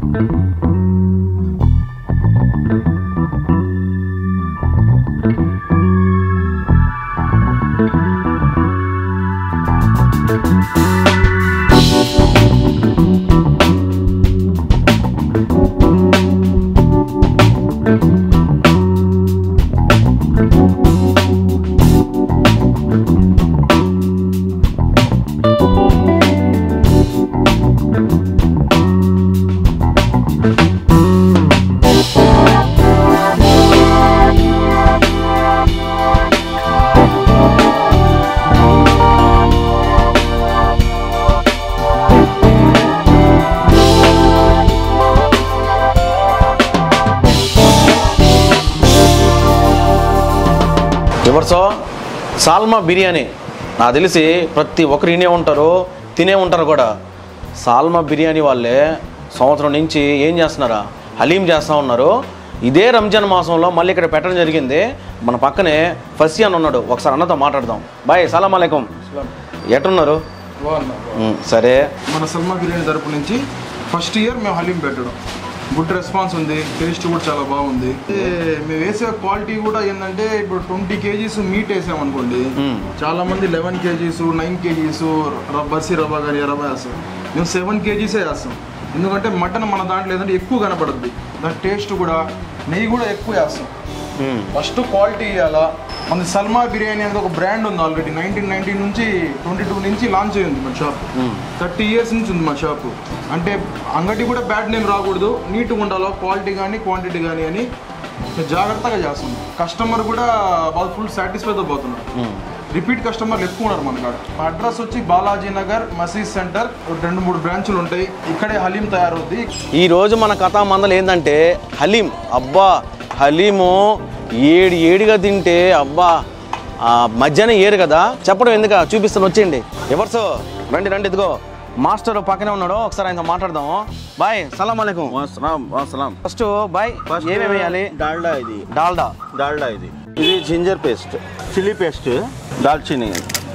రివర్సో సాల్మా బిర్యానీ నాకు తెలిసి ప్రతి ఒక్కరు వినే ఉంటారు తినే ఉంటారు కూడా సాల్మా బిర్యానీ వాళ్ళే సంవత్సరం నుంచి ఏం చేస్తున్నారా హలీం చేస్తూ ఉన్నారు ఇదే రంజాన్ మాసంలో మళ్ళీ ఇక్కడ పెట్టడం జరిగింది మన పక్కనే ఫసియాన్ ఉన్నాడు ఒకసారి అన్నతో మాట్లాడదాం బాయ్ సలాం అలైకుం ఎట్టున్నారు బాగున్నా ఉమ్, సరే మన సల్మా బిర్యానీ తరపు నుంచి ఫస్ట్ ఇయర్ మేము హలీం పెట్టడం గుడ్ రెస్పాన్స్ ఉంది టేస్ట్ కూడా చాలా బాగుంది ఏ, మేము వేసే క్వాలిటీ కూడా ఏంటంటే ఇప్పుడు ట్వంటీ కేజీస్ మీట్ వేసాం అనుకోండి మ్మ్. చాలా మంది లెవెన్ కేజీస్ నైన్ కేజీస్ బస్సీ రవ్వ కానీ రవ్వ వేస్తాం మేము సెవెన్ కేజీసే వేస్తాం ఎందుకంటే మటన్ మన దాంట్లో ఏంటంటే ఎక్కువ కనపడుద్ది దాని టేస్ట్ కూడా నెయ్యి కూడా ఎక్కువ వేస్తాం ఉమ్, ఫస్ట్ క్వాలిటీ ఇవ్వాలా మన సల్మా బిర్యానీ అనేది ఒక బ్రాండ్ ఉంది ఆల్రెడీ నైన్టీన్ నైన్టీన్ నుంచి ట్వంటీ టూ నుంచి లాంచ్ అయ్యింది మన షాప్ ఉమ్, థర్టీ ఇయర్స్ నుంచి ఉంది మా షాపు అంటే అంగడి కూడా బ్యాడ్ నేమ్ రాకూడదు నీట్గా ఉండాలో క్వాలిటీ కానీ క్వాంటిటీ కానీ అని మేము జాగ్రత్తగా చేస్తాం కస్టమర్ కూడా బాగా ఫుల్ సాటిస్ఫైతో పోతున్నారు ఉమ్. రిపీట్ కస్టమర్లు ఎక్కువ ఉన్నారు మన కాడ మా అడ్రస్ వచ్చి బాలాజీ నగర్ మసీద్ సెంటర్ రెండు మూడు బ్రాంచులు ఉంటాయి ఇక్కడే హలీం తయారవుద్ది ఈ రోజు మన కథా మందలు ఏంటంటే హలీం అబ్బా హలీము ఏడు ఏడిగా తింటే అబ్బా ఆ, మధ్యాహ్నం ఏరు కదా చెప్పడం ఎందుక చూపిస్తాను వచ్చేయండి ఎవర్సో రండి రండి ఇదిగో మాస్టర్ పక్కనే ఉన్నాడు ఒకసారి ఆయనతో మాట్లాడదాం బాయ్ సలాం అలైకుం సలాం సలాం ఫస్ట్ బాయ్ ఏమేమి వేయాలి డాల్డా ఇది డాల్డా డాల్డా ఇది ఇది జింజర్ పేస్ట్ చిల్లీ పేస్ట్ दालचीनी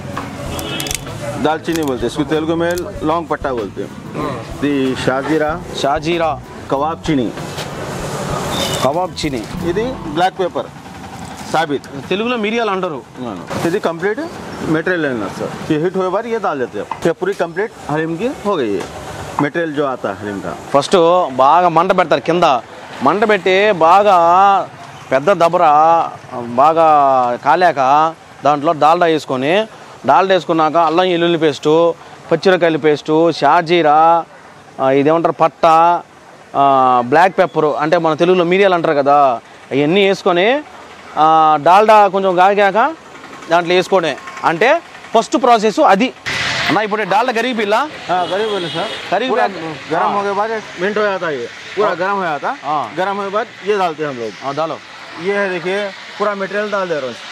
दालचीनी बोलते हैं इसको तेलुगु में लौंग पट्टा बोलते हैं दी शाजीरा షాజీరా कबाब चीनी కబాబ్ చిని ఇది బ్లాక్ పేపర్ साबित తెలుగులో మిరియాలు అంటారు यदि कंप्लीट मटेरियल लेना सर ये हिट हुए बार ये डाल देते हैं ये पूरी कंप्लीट हलीम की हो गई है मटेरियल जो आता है हलीम का ఫస్ట్ బాగా మంట పెడతారు కింద మంట పెట్టి బాగా పెద్ద దబర బాగా కాలాక దాంట్లో డాల్డా వేసుకొని డాల్డా వేసుకున్నాక అల్లం వెల్లుల్లి పేస్టు పచ్చిమిరకాయల పేస్టు షాజీరా ఆ, ఇదేమంటారు పట్ట ఆ, బ్లాక్ పెప్పరు అంటే మన తెలుగులో మిరియాలు అంటారు కదా అవన్నీ వేసుకొని ఆ, డాల్డా కొంచెం కాగాక దాంట్లో వేసుకోవడమే అంటే ఫస్ట్ ప్రాసెస్ అది అన్న ఇప్పుడు డాల్డా గరిగిపిల్లా हाँ गरीब बोले सर करीब पूरा है। गर्म हाँ। हो गए बाद एक मिनट हो जाता है ये पूरा गर्म हो जाता हाँ। गर्म होने के बाद ये डालते हैं हम लोग ఆ, దాలో ये है देखिए पूरा मटेरियल डाल दे रहा हूँ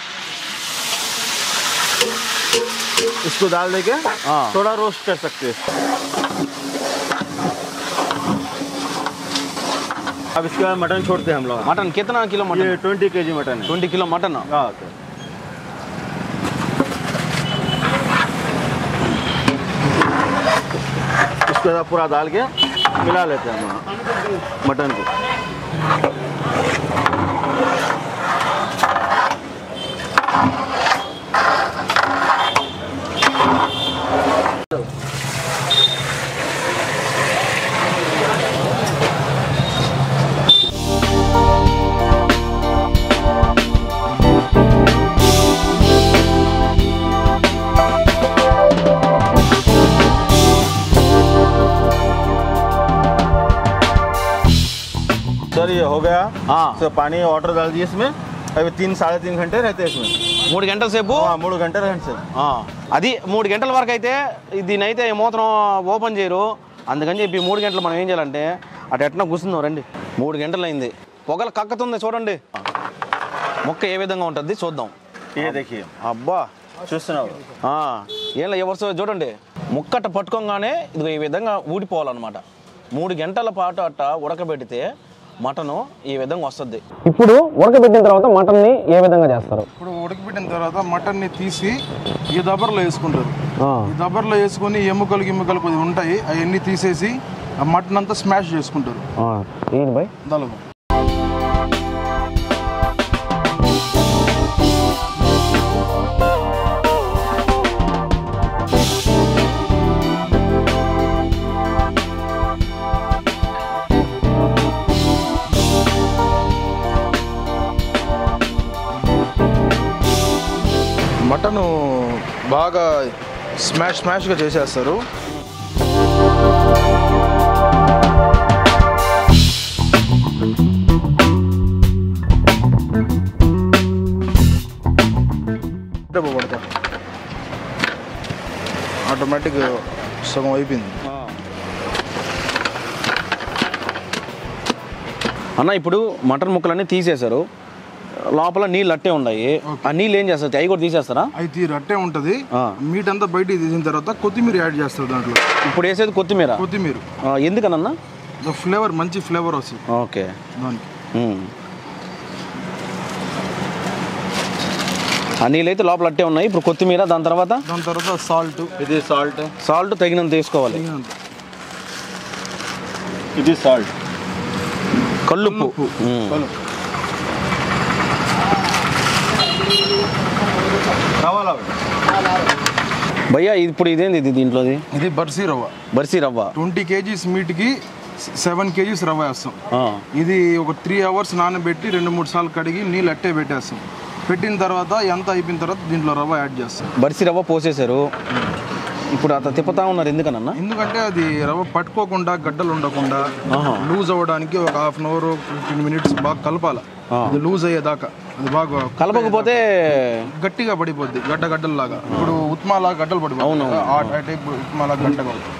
इसको डाल देके हाँ। थोड़ा रोस्ट कर सकते हैं अब इसके बाद मटन छोड़ते हैं हम लोग మటన్ కిतना కిలో మటన్ ये ट्वेंटी के जी मटन है ట్వంటీ కిలో మటన్ हाँ ओके इसके बाद पूरा डाल के मिला लेते हैं हम लोग मटन को सर ये हो गया हाँ तो पानी वाटर डाल दिए इसमें अभी तीन साढ़े तीन घंटे रहते हैं इसमें మూడు గంటల సేపు हाँ मूड घंटे रहते सर ఆ, అది మూడు గంటల వరకు అయితే దీని అయితే మూత్రం ఓపెన్ చేయరు అందుకని చెప్పి మూడు గంటలు మనం ఏం చేయాలంటే అటు ఎట్లా కూర్చుందాం రండి మూడు గంటలు అయింది పొగలు కక్కుతుంది చూడండి మొక్క ఏ విధంగా ఉంటుంది చూద్దాం ये देखिए అబ్బా చూస్తున్నావు ఆ, ఏం ఎవరు చూడండి ముక్కట పట్టుకోగానే ఇదిగో ఈ విధంగా ఊడిపోవాలన్నమాట మూడు గంటల పాటు అట్ట ఉడకబెడితే మటను ఈ విధంగా వస్తుంది ఇప్పుడు ఉడకబెట్టిన తర్వాత మటన్ని ఏ విధంగా చేస్తారు ఇప్పుడు ఉడకబెట్టిన తర్వాత మటన్ని తీసి ఈ దబర్లో వేసుకుంటారు ఈ దబర్లో వేసుకొని ఎముకలు గిమ్ముకలు కొద్దిగా ఉంటాయి అవన్నీ తీసేసి ఆ మటన్ అంతా స్మాష్ చేసుకుంటారు ఏంటి బాయ్ దాలో మటను బాగా స్మాష్ స్మాష్గా చేసేస్తారు డబ్బు పడతా ఆటోమేటిక్ సగం అయిపోయింది అన్న ఇప్పుడు మటన్ ముక్కలన్నీ తీసేశారు లోపల నీళ్ళు అట్టే ఉన్నాయి ఆ నీళ్ళు ఏం చేస్తారు అవి కూడా తీసేస్తారా అవి తీరు అట్టే ఉంటుంది ఆ. మీట్ అంతా బయటికి తీసిన తర్వాత కొత్తిమీర యాడ్ చేస్తారు దాంట్లో ఇప్పుడు వేసేది కొత్తిమీర కొత్తిమీర ఆ, ఎందుకనన్నా ఫ్లేవర్ మంచి ఫ్లేవర్ వస్తుంది ఓకే దానికి ఉమ్. ఆ నీళ్ళు అయితే లోపల అట్టే ఉన్నాయి ఇప్పుడు కొత్తిమీర దాని తర్వాత దాని తర్వాత సాల్ట్ ఇది సాల్ట్ సాల్ట్ తగినంత తీసుకోవాలి ఇది సాల్ట్ కల్లుప్పు ఉమ్. కావాలా భయ్యా ఇది ఇప్పుడు ఇదేంది ఇది దీంట్లోది ఇది బర్సీ రవ్వ బర్సీ రవ్వ ట్వంటీ కేజీస్ మీట్కి సెవెన్ కేజీస్ రవ్వ వేస్తాం ఆ. ఇది ఒక త్రీ అవర్స్ నానబెట్టి రెండు మూడు సార్లు కడిగి నీళ్ళు అట్టే పెట్టేస్తాం పెట్టిన తర్వాత ఎంత అయిపోయిన తర్వాత దీంట్లో రవ్వ యాడ్ చేస్తాం బర్సీ రవ్వ పోసేశారు ఇప్పుడు అత తిప్పుతా ఉన్నారు ఎందుకనన్నా ఎందుకంటే అది రవ్వ పట్టుకోకుండా గడ్డలు ఉండకుండా ఆహా. లూజ్ అవ్వడానికి ఒక half an hour fifteen minutes బాగా కలపాలి ఆ. అది లూజ్ అయ్యేదాకా అది బాగా కలపకపోతే గట్టిగా పడిపోద్ది గడ్డ గడ్డల్లాగా ఇప్పుడు ఉప్మాలా గడ్డలు పడిపోతుంది అవును, కదా, ఆ టైప్ ఉప్మాలా గడ్డగా అవుతుంది.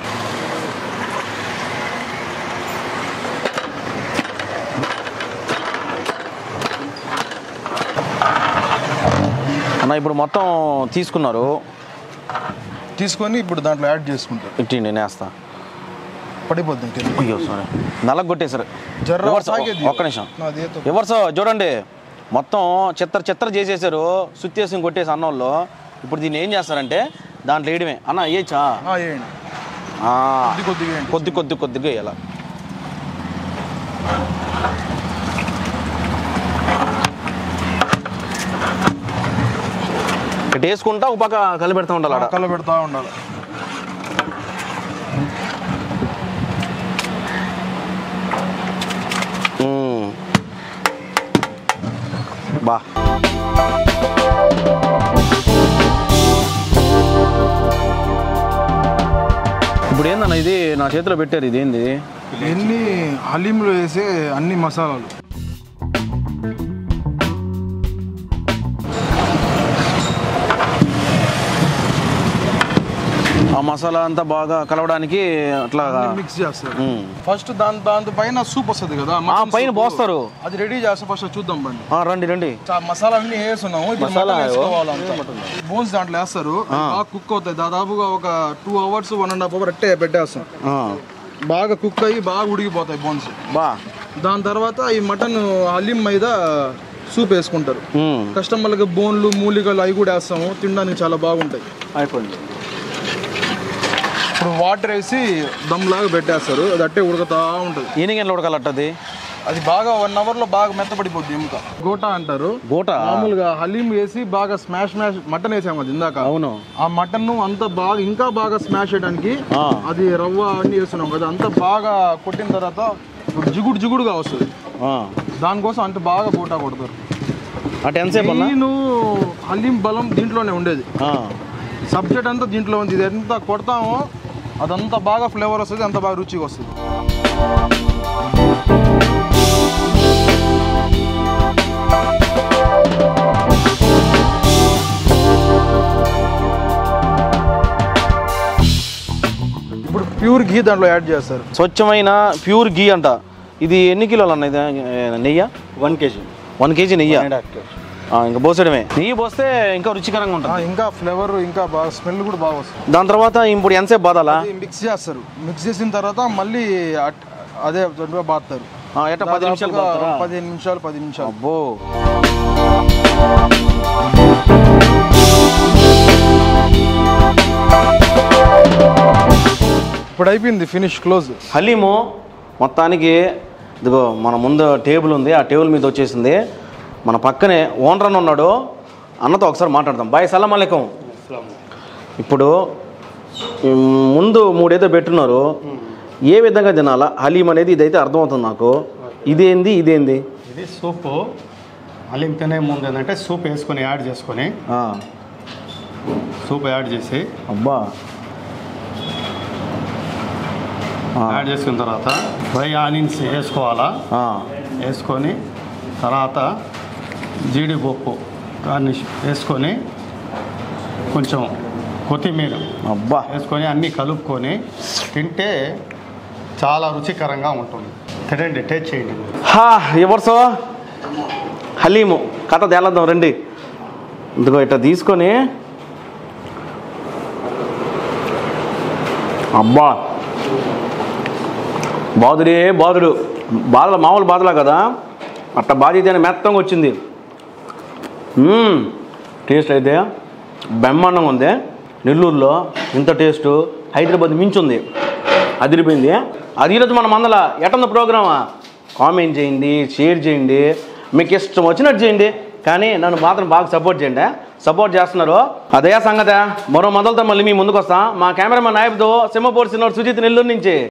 అన్న ఇప్పుడు మొత్తం తీసుకున్నారు తీసుకొని ఇప్పుడు దాంట్లో యాడ్ చేసుకుంటారు ఇట్టిండి నేస్తా పడిపోద్ది ఇంకే అయ్యో సారీ నల్లగ కొట్టేశారు జర్ర రివర్స్ సాగేది. ఒక్క నిమిషం నాది ఏతో- రివర్స్ చూడండి మొత్తం చిత్తర చిత్తర చేసేసారు సుత్తేసి కొట్టేసి అన్నంలో ఇప్పుడు దీన్ని ఏం చేస్తారంటే దాంట్లో వేయడమే అన్న వేయచ్చా ఆ, వేయండి కొద్ది కొద్దిగా వేయండి కొద్ది కొద్ది కొద్దిగా వేయాల ఇటు వేసుకుంటా ఒక పక్క కలిపెడతా ఉండాలి ఆడ కళ్ళ పెడతా ఉండాలి మ్మ్. బా ఇప్పుడు ఏందన్న ఇది నా చేతిలో పెట్టారు ఇది ఏంది ఎన్ని హలీంలో వేసే అన్ని మసాలాలు ఆ మసాలా అంతా బాగా కలవడానికి అట్లా మిక్స్ చేస్తారు మ్మ్. ఫస్ట్ దాని దాని పైన సూప్ వస్తుంది కదా ఆ మటన్ పైన సూపు. పోస్తారు అది రెడీ చేస్తే ఫస్ట్ చూద్దాం బండి ఆ, రండి రండి చా- మసాలా అన్ని వేస్తున్నాము ఇప్పుడు మసాలా మటన్ వేసుకోవాలంతా. బోన్స్ దాంట్లో వేస్తారు అది బాగా కుక్ అవుతాయి దాదాపుగా ఒక two hours one and half hour అట్టే పెట్టేస్తాం ఆ, బాగా కుక్ అయ్యి బాగా ఉడికిపోతాయి బోన్స్ బా దాని తర్వాత ఈ మటన్ హలీం మీద సూప్ వేసుకుంటారు మ్మ్. కస్టమర్లకి బోన్లు మూలికలు అవి కూడా వేస్తాము తినడానికి చాలా బాగుంటాయి అయిపోయింది ఇప్పుడు వాటర్ వేసి దమ్ లాగా పెట్టేస్తారు అది అట్టే ఉడుకుతా ఉంటుంది ఎన్ని గంటలు ఉడకాలట్టది అది బాగా వన్ అవర్ లో బాగా మెత్తపడిపోద్ది ఎముక గోటా అంటారు గోట మామూలుగా హలీం వేసి బాగా స్మాష్ స్మాష్ మటన్ వేసాం అది ఇందాక అవును ఆ మటన్ అంత బాగా ఇంకా బాగా స్మాష్ చేయడానికి ఆ. అది రవ్వ అన్ని వేస్తున్నాం కదా అంత బాగా కొట్టిన తర్వాత ఇప్పుడు జిగుడు జిగుడుగా వస్తుంది ఆ. దానికోసం అంత బాగా గోటా కొడతారు అటు ఎంతసేపు అన్నా నేను హలీం బలం దీంట్లోనే ఉండేది ఆ. సబ్జెక్ట్ అంతా దీంట్లో ఉంది ఇది ఎంత కొడతామో అదంతా బాగా ఫ్లేవర్ వస్తుంది అంత బాగా రుచిగా వస్తుంది ఇప్పుడు ప్యూర్ ఘీ దాంట్లో యాడ్ చేస్తారు స్వచ్ఛమైన ప్యూర్ గీ అంట ఇది ఎన్ని కిలోలు అన్న ఇది నెయ్యి one K G one KG నెయ్యి वन एंड हाफ के ఆ, ఇంకా పోసడమే నెయ్యి పోస్తే ఇంకా రుచికరంగా ఆ, ఉంటుంది ఇంకా ఫ్లేవర్ ఇంకా బాగా స్మెల్ కూడా బాగా వస్తుంది దాని తర్వాత ఇప్పుడు ఎంతసేపు బాదాలా అది మిక్స్ చేస్తారు మిక్స్ చేసిన తర్వాత మళ్ళీ అట్- అదే దాంట్లో బాస్తారు ఆ, ఎట్ట పది నిమిషాలు దాదాపుగా బాదుతారా? పదిహేను నిమిషాలు పది నిమిషాలు అబ్బో ఇప్పుడు ఇప్పుడు అయిపోయింది ఫినిష్ క్లోజ్ హలీము మొత్తానికి ఇదిగో మన ముందు టేబుల్ ఉంది ఆ టేబుల్ మీద వచ్చేసింది మన పక్కనే ఓనర్ అని ఉన్నాడు అన్నతో ఒకసారి మాట్లాడదాం బాయ్ సలాం అలైకుం ఇప్పుడు ఉమ్, ముందు మూడేదో పెట్టున్నారు ఏ విధంగా తినాలా హలీం అనేది ఇదైతే అర్థమవుతుంది నాకు ఇదేంది ఇదేంది ఇది సూప్ హలీం తినే ముందు ఏంటంటే సూప్ వేసుకొని యాడ్ చేసుకొని ఆ, సూప్ యాడ్ చేసి అబ్బా ఆ, యాడ్ చేసుకున్న తర్వాత ఫ్రై ఆనియన్స్ వేసుకోవాలా ఆ, వేసుకొని తర్వాత జీడిపప్పు దాన్ని వేసుకొని కొంచెం కొత్తిమీర అబ్బా వేసుకొని అన్నీ కలుపుకొని తింటే చాలా రుచికరంగా ఉంటుంది తినండి టేస్ట్ చేయండి హా ఎవరిసో హలీము కథ తేలద్దాం రండి ఇదిగో ఇట్లా తీసుకొని అబ్బా బాదుడే బాదుడు బాధ మామూలు బాధలా కదా అట్లా బాధితేనే మెత్తంగా వచ్చింది మ్మ్. టేస్ట్ అయితే బ్రహ్మాండంగా ఉంది నెల్లూరులో ఇంత టేస్ట్ హైదరాబాద్ మించుంది అదిరిపోయింది అది ఈరోజు మన మందల ఎట్టుంది ప్రోగ్రామా కామెంట్ చేయండి షేర్ చేయండి మీకు ఇష్టం వచ్చినట్టు చేయండి కానీ నన్ను మాత్రం బాగా సపోర్ట్ చేయండి సపోర్ట్ చేస్తున్నారు అదే సంగతి మరో మొదలతో మళ్ళీ మీ ముందుకు వస్తాం మా కెమెరామెన్ నాయకుతో సింహపూర్ సినిమా సుజిత్ నెల్లూరు నుంచి